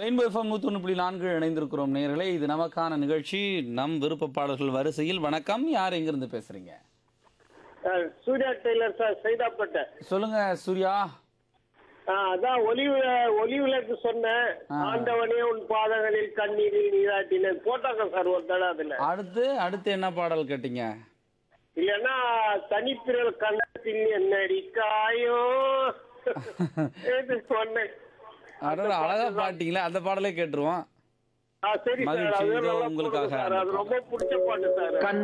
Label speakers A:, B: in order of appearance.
A: Rainbow FM நூற்றி புள்ளி நான்கு இணைந்திருக்கிறோம் நேயர்களே இது நமக்கான நிகழ்ச்சி நம் விருப்ப பாடல்கள் வரிசையில் வணக்கம் யார் எங்கிருந்து பேசுறீங்க
B: sir Surya tailor sir Saidapet
A: சொல்லுங்க சூர்யா
B: ஆ, அதான் ஒலி வி- ஒலி விளக்கு சொன்னேன்
A: ஆ.
B: ஆண்டவனே உன் பாதங்களில் கண்ணீரில் நீராட்டினேன் போட்டாங்க சார் ஒரு தடவை அதுல
A: அடுத்து அடுத்து என்ன பாடல் கேட்டீங்க
B: இல்லைன்னா தனிப்பிரல் கண்ணத்தில் என்னடி காயோ இது சொன்னேன்
A: அடடா அழகா பாட்டீங்களா அந்த பாடலே கேட்டுருவோம்
B: ஆ, சரி சார்
A: மகிழ்ச்சி,
B: அது
A: இதோ
B: நல்லா
A: உங்களுக்காக
B: போடுங்க சார் அது ரொம்ப பிடிச்ச பாட்டு சார்